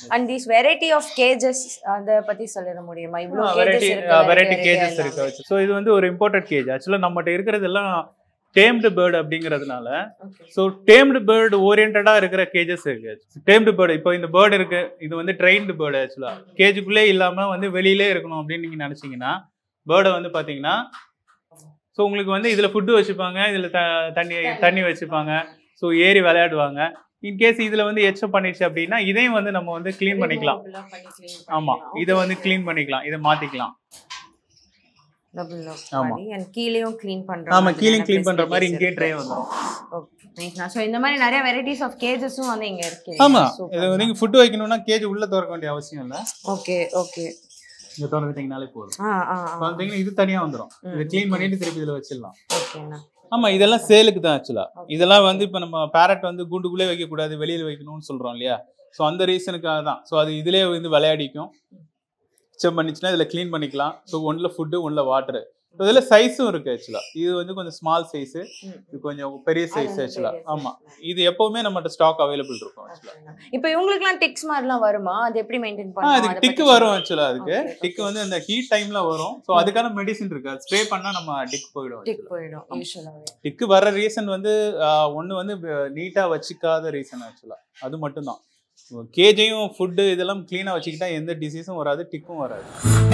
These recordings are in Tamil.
And these variety of cages அத பத்தி சொல்லிட முடியுமா இவ்ளோ வெரைட்டி கேஜஸ் வெரைட்டி கேஜஸ் இருக்கு ஸோ இது வந்து ஒரு இம்போர்ட்டட் கேஜ் ஆக்சுவலாக நம்மகிட்ட இருக்கிறது எல்லாம் டேம்டு பேர்டு அப்படிங்கிறதுனால ஸோ டேம்டு பேர்டு ஓரியன்டாக இருக்கிற கேஜஸ் இருக்கு டேம்டு பேர்டு இப்போ இந்த பேர்டு இருக்கு இது வந்து ட்ரெயின்டு பேர்டு ஆக்சுவலாக கேஜுக்குள்ளே இல்லாமல் வந்து வெளியிலே இருக்கணும் அப்படின்னு நீங்கள் நினச்சிங்கன்னா பேர்டை வந்து பார்த்தீங்கன்னா ஸோ உங்களுக்கு வந்து இதில் ஃபுட்டு வச்சுப்பாங்க இதில் த தண்ணி தண்ணி வச்சுப்பாங்க ஸோ ஏறி விளையாடுவாங்க இன்கேஸ் இதில் வந்து எச்சம் பண்ணிடுச்சு அப்படின்னா இதையும் வந்து நம்ம வந்து க்ளீன் பண்ணிக்கலாம் ஆமாம் இதை வந்து க்ளீன் பண்ணிக்கலாம் இதை மாற்றிக்கலாம் டபுள் லாக் ஆமா. பண்ணி அண்ட் கீழேயும் க்ளீன் பண்ற ஆமாம் மாதிரியான கீலிங் க்ளீன் பண்ணுற மாதிரி facilities இங்கே இருக்கு. ட்ரே வந்துடும் ஓகே ஸோ இந்த மாதிரி நிறைய வெரைட்டிஸ் ஆஃப் கேஜஸும் வந்து இங்க இருக்கு ஆமாம் இது நீங்கள் ஃபுட்டு வைக்கணும்னா கேஜ் உள்ளே திறக்க வேண்டிய அவசியம் இல்லை ஓகே ஓகே இங்கே திறந்துட்டிங்கனாலே போதும் ஆ ஆ பார்த்தீங்கன்னா இது தனியாக வந்துடும் இதை க்ளீன் பண்ணிட்டு திருப்பி இதில் வச்சிடலாம் ஓகேண்ணா ஆமா இதெல்லாம் சேலுக்கு தான் ஆக்சுவலா இதெல்லாம் வந்து இப்போ நம்ம பேரட் வந்து கூண்டுக்குள்ளே வைக்கக்கூடாது வெளியில் வைக்கணும்னு சொல்றோம் இல்லையா ஸோ அந்த ரீசனுக்காக தான் ஸோ அது இதுலேயே வந்து விளையாடிக்கும் செம் பண்ணிச்சுன்னா இதில் க்ளீன் பண்ணிக்கலாம் ஸோ ஒன்றில் ஃபுட்டு ஒன்றில் வாட்டரு இதில் சைஸும் இருக்கு ஆக்சுவலா இது வந்து கொஞ்சம் ஸ்மால் சைஸு இது கொஞ்சம் பெரிய சைஸ் ஆக்சுவலா ஆமா இது எப்பவுமே நம்மகிட்ட ஸ்டாக் அவைலபிள் இருக்கும் ஆக்சுவலா இப்போ இவங்களுக்குலாம் டிக்ஸ் மாதிரிலாம் வருமா அது எப்படி மெயின்டைன் ஆ பண்ணலாம் அதுக்கு டிக்கு வரும் ஆக்சுவலா அதுக்கு Okay, டிக்கு வந்து அந்த ஹீட் டைம்ல வரும் ஸோ அதுக்கான மெடிசின் இருக்கு அது ஸ்ப்ரே பண்ணா நம்ம டிக் போயிடும் டிக் போயிடும் யூஷுவலாவே டிக்கு வர ரீசன் வந்து ஒன்று வந்து நீட்டாக வச்சுக்காத ரீசன் ஆக்சுவலாக அது மட்டும்தான் கேஜையும் ஃபுட்டு இதெல்லாம் க்ளீனாக வச்சுக்கிட்டா எந்த டிசீஸும் வராது டிக்கும் வராது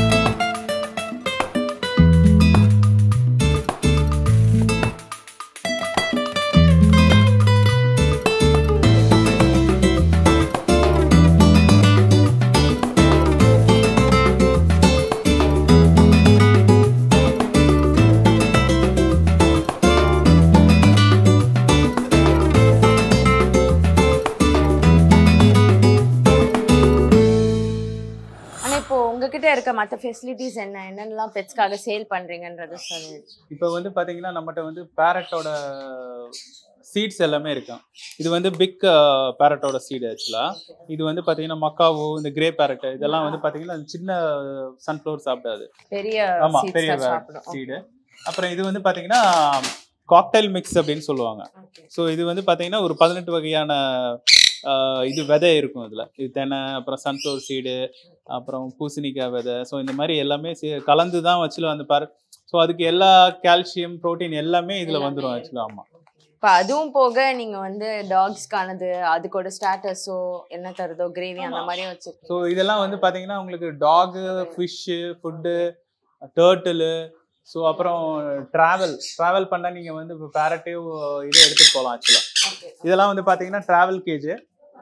ஆனா இப்போ உங்ககிட்ட இருக்க மத்த ஃபெசிலிட்டிஸ் என்ன என்னென்னலாம் பெட்ஸ்க்காக சேல் பண்றீங்கன்றது சொல்லு இப்போ வந்து பார்த்தீங்கன்னா நம்மகிட்ட வந்து பேரட்டோட சீட்ஸ் எல்லாமே இருக்கும் இது வந்து பிக் பேரட்டோட சீடு ஆக்சுவலாக இது வந்து பார்த்தீங்கன்னா மக்காவோ இந்த கிரே பேரட் இதெல்லாம் வந்து பார்த்தீங்கன்னா சின்ன சன்ஃப்ளவர் சாப்பிடாது பெரிய ஆமா seeds பெரிய தான் சாப்பிடும் சீடு அப்புறம் இது வந்து பாத்தீங்கன்னா காக்டைல் மிக்ஸ் அப்படின்னு சொல்லுவாங்க ஸோ இது வந்து பாத்தீங்கன்னா ஒரு பதினெட்டு வகையான ஆஹ், இது விதை இருக்கும் இதுல இது தென்னை அப்புறம் சன்ஃப்ளவர் சீடு அப்புறம் பூசணிக்காய் விதை ஸோ இந்த மாதிரி எல்லாமே சே- கலந்து தான் வச்சுல வந்து பாரு ஸோ அதுக்கு எல்லா கால்சியம் புரோட்டீன் எல்லாமே இதுல எல்லாமே வந்துடும் இருக்கு. ஆக்சுவலாக ஆமா இப்போ அதுவும் போக நீங்க வந்து டாக்ஸ்க்கானது அதுக்கோட ஸ்டாட்டஸோ என்ன தருதோ கிரேவி அந்த மாதிரியும் வச்சிருக்கீங்க ஸோ இதெல்லாம் வந்து பாத்தீங்கன்னா உங்களுக்கு dog fish food turtle so அப்புறம் ட்ராவல் ட்ராவல் பண்ணால் நீங்கள் வந்து இப்போ பேரட்டையும் இது எடுத்துகிட்டு போகலாம் ஆக்சுவலாக இதெல்லாம் வந்து பாத்தீங்கன்னா டிராவல் கேஜ்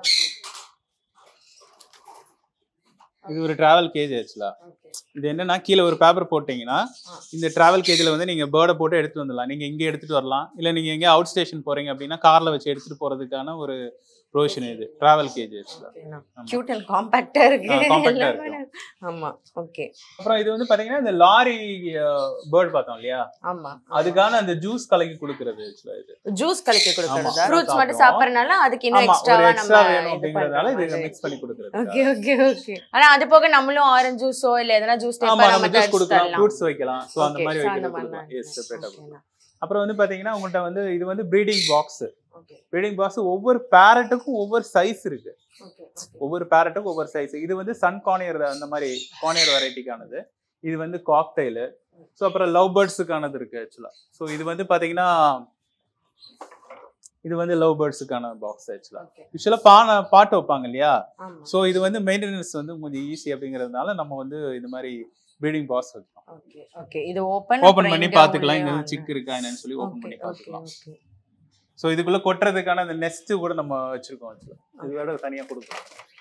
இது ஒரு டிராவல் கேஜ் ஆக்சுவலா இது என்னன்னா கீழே ஒரு பேப்பர் போட்டீங்கன்னா இந்த டிராவல் கேஜ்ல வந்து நீங்க பேர்டை போட்டு எடுத்துட்டு வந்துடலாம் நீங்க இங்கே எடுத்துட்டு வரலாம் இல்ல நீங்க எங்கேயா அவுட் ஸ்டேஷன் போறீங்க அப்படின்னா கார்ல வச்சு எடுத்துட்டு போறதுக்கான ஒரு ப்ரொவிஷன் இது travel cage actually cute and காம்பாக்டா இருக்கு ஆ, compact ஆ எல்லாமே இருக்கு. ஆமா ஓகே அப்புறம் இது வந்து பாத்தீங்கன்னா இந்த லாரி பேர்ட் பார்த்தோம் இல்லையா ஆமா அதுக்கான அந்த ஜூஸ் கலக்கி கொடுக்கறது ஆக்சுவலா இது ஜூஸ் கலக்கி ஆமா, கொடுக்கறதா fruits ஃப்ரூட்ஸ் மட்டும் சாப்பிடுவோம். சாப்பிடறனால அதுக்கு இன்னும் ஆமா ஒரு எக்ஸ்ட்ராவா எக்ஸ்ட்ரா நம்ம வேணும் இது அப்படிங்கறதுனால இது பண்றோம் மிக்ஸ் பண்ணி கொடுக்குறது ஓகே ஓகே ஓகே ஆனா அது போக நம்மளும் ஆரஞ்சு ஜூஸோ இல்ல எதனா ஜூஸ் ஆமா டைப்பா நம்ம நம்ம ஜூஸ் தடுத்து கொடுக்கலாம் தரலாம் ஃப்ரூட்ஸ் வைக்கலாம் ஸோ அந்த Okay, மாதிரி so அந்த வைக்கிறது மாதிரி கொடுக்கலாம் தான். எஸ் செப்பரேட்டாக Okay, அப்புறம் வந்து பாத்தீங்கன்னா உங்கள்கிட்ட வந்து இது வந்து breeding box okay, breeding box ஒவ்வொரு பேரட்டுக்கும் ஒவ்வொரு சைஸ் இருக்கு okay, okay. ஒவ்வொரு பேரட்டுக்கும் ஒவ்வொரு சைஸ் இது வந்து சன் கானியர் அந்த மாதிரி கானியர் வெரைட்டிக்கானது இது வந்து காக்டைலு ஸோ அப்புறம் லவ் பேர்ட்ஸுக்கானது இருக்கு ஆக்சுவலா ஸோ இது வந்து பாத்தீங்கன்னா இது வந்து லவ் பேர்ட்ஸுக்கான பாக்ஸ் ஆக்சுவலா Okay. யூஸ்வலாக பானை பாட்டு வைப்பாங்க இல்லையா ஆமா. ஸோ இது வந்து மெயின்டெனன்ஸ் வந்து கொஞ்சம் ஈஸி அப்படிங்கிறதுனால நம்ம வந்து இது மாதிரி ப்ரீடிங் பாக்ஸ் வைக்கிறோம் Okay, okay. இது ஓபன் ஓபன் பண்ணி பார்த்துக்கலாம் இங்க வந்து சிக்கு இருக்கா என்னன்னு சொல்லி ஓபன் பண்ணி பார்த்துக்கலாம் ஸோ இதுக்குள்ள கொட்டுறதுக்கான அந்த நெஸ்ட் கூட நம்ம வச்சிருக்கோம் ஆக்சுவலா இதோட தனியா கொடுக்கலாம்